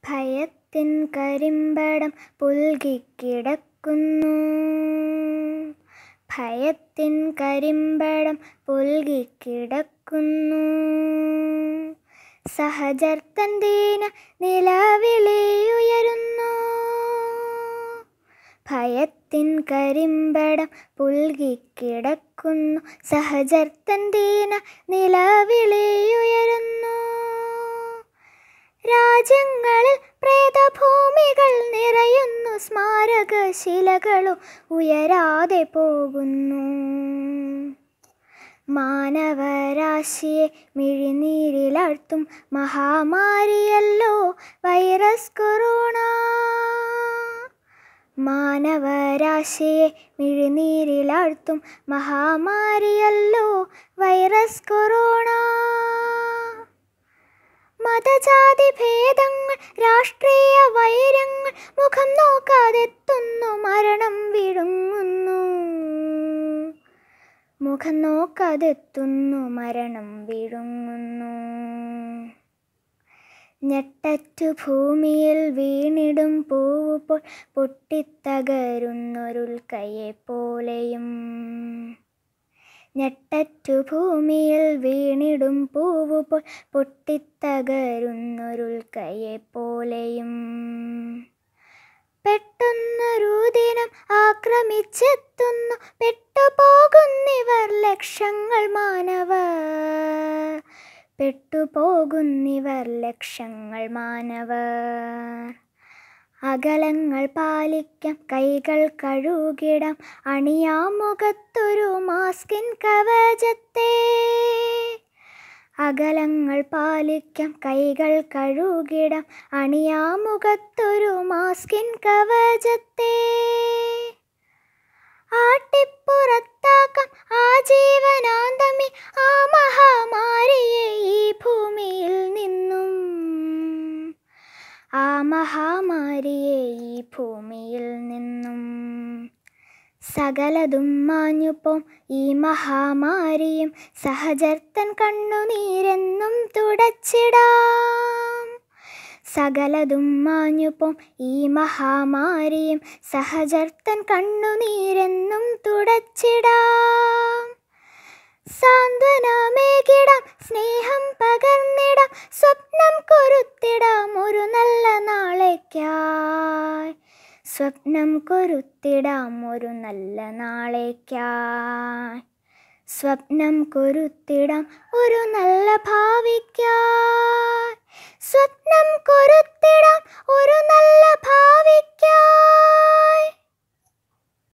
ഭയത്തിൻ കരിമ്പടം പുൽകിക്കിടക്കുന്നു ഭയത്തിൻ കരിമ്പടം പുൽകിക്കിടക്കുന്നു സഹജർത്തൻ ദീന നിലവിളിയുയരുന്നു ഭയത്തിൻ കരിമ്പടം പുൽകിക്കിടക്കുന്നു സഹജർത്തൻ ദീന നിലവിളിയുയരുന്നു രാജ്യങ്ങളിൽ പ്രേതഭൂമികൾ നിറയുന്നു സ്മാരകശിലകളും ഉയരാതെ പോകുന്നു മാനവരാശിയെ മിഴിനീരിലർത്തും മഹാമാരിയല്ലോ വൈറസ് കൊറോണ മാനവരാശിയെ മിഴിനീരിലർത്തും മഹാമാരിയല്ലോ വൈറസ് കൊറോണ മതജാതി ഭേദങ്ങൾ രാഷ്ട്രീയ വൈരങ്ങൾ മുഖം നോക്കാതെത്തുന്നു മരണം വിഴുങ്ങുന്നു മുഖം നോക്കാതെത്തുന്നു മരണം വിഴുങ്ങുന്നു ഞെട്ടറ്റു ഭൂമിയിൽ വീണിടും പൂവുപോൽ പൊട്ടിത്തകരുന്നൊരുൽക്കയെ പോലെയും ഞെട്ടറ്റു ഭൂമിയിൽ വീണിടും പൂവുപോൽ പൊട്ടിത്തകരുന്നൊരുൽക്കയെ പോലെയും പെട്ടെന്നൊരു ദിനം ആക്രമിച്ചെത്തുന്നു പെട്ടുപോകുന്നിവർ ലക്ഷങ്ങൾ മാനവർ പെട്ടുപോകുന്നിവർ ലക്ഷങ്ങൾ മാനവർ അകലങ്ങൾ പാലിക്കാം കൈകൾ കഴുകിടാം അണിയാം മുഖത്തൊരു മാസ്കിൻ കവചത്തെ അകലങ്ങൾ പാലിക്കാം കൈകൾ കഴുകിടാം അണിയാം മുഖത്തൊരു മാസ്കിൻ കവചത്തെ ആട്ടിപ്പുറത്താക്കാം ആജീവനാന്തമി ആ മഹാമാരിയെ ഈ ഭൂമിയിൽ നിന്നും ആ മഹാമാരിയെ ഈ ഭൂമിയിൽ നിന്നും സകലതും മാഞ്ഞുപോം ഈ മഹാമാരിയും സഹജർത്തൻ കണ്ണുനീരെന്നും തുടച്ചിടാം സകലതും മാഞ്ഞുപോം ഈ മഹാമാരിയും സഹജർത്തൻ കണ്ണുനീരെന്നും തുടച്ചിടാം സാന്ത്വനമേകിടാം സ്നേഹം പകർന്നിടാം സ്വപ്നം കൊരുത്തിടാം ഒരു നല്ല നാളേക്കായി സ്വപ്നം കൊരുത്തിടാം ഒരു നല്ല നാളേക്കായി സ്വപ്നം കൊരുത്തിടാം ഒരു നല്ല ഭാവിക്കായി സ്വപ്നം